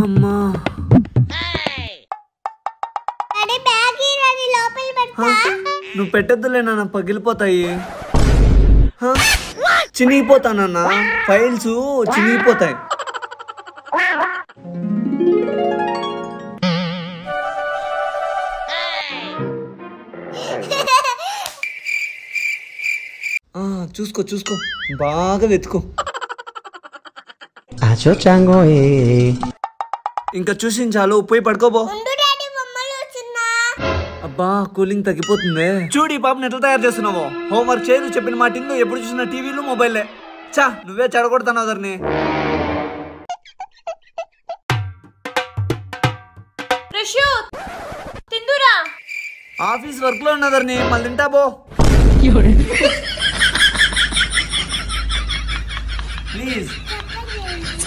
అమ్మా daddy bag ఇవ్వండి లోపల హ? పెడతా నువ్వు పెట్టద్దులే నాన్న పగిలిపోతాయి హ? చినిగిపోతానన్నా ఫైల్స్ చినిగిపోతాయి ఆ, చూసుకో చూసుకో బాగా వెతుకో Acho chango eh. ఇంకా చూసి చాలు పోయి పడుకోబో ఉండు డాడీ బొమ్మలు వచ్చినా అబ్బా కూలింగ్ తగ్గిపోతుంది చూడు ఈ పాపని ఎట్లా తయారు చేస్తున్నావు హోంవర్క్ చేయదు చెప్పిన మాట ఇందు ఎప్పుడు చూసిన టీవీలు మొబైల్లే చా నువ్వే చెడగొడతాను అదర్ని ప్రశోత్ తిందురా ఆఫీస్ వర్క్ లో ఉన్నదర్ని మళ్ళీ తింటా పో ప్లీజ్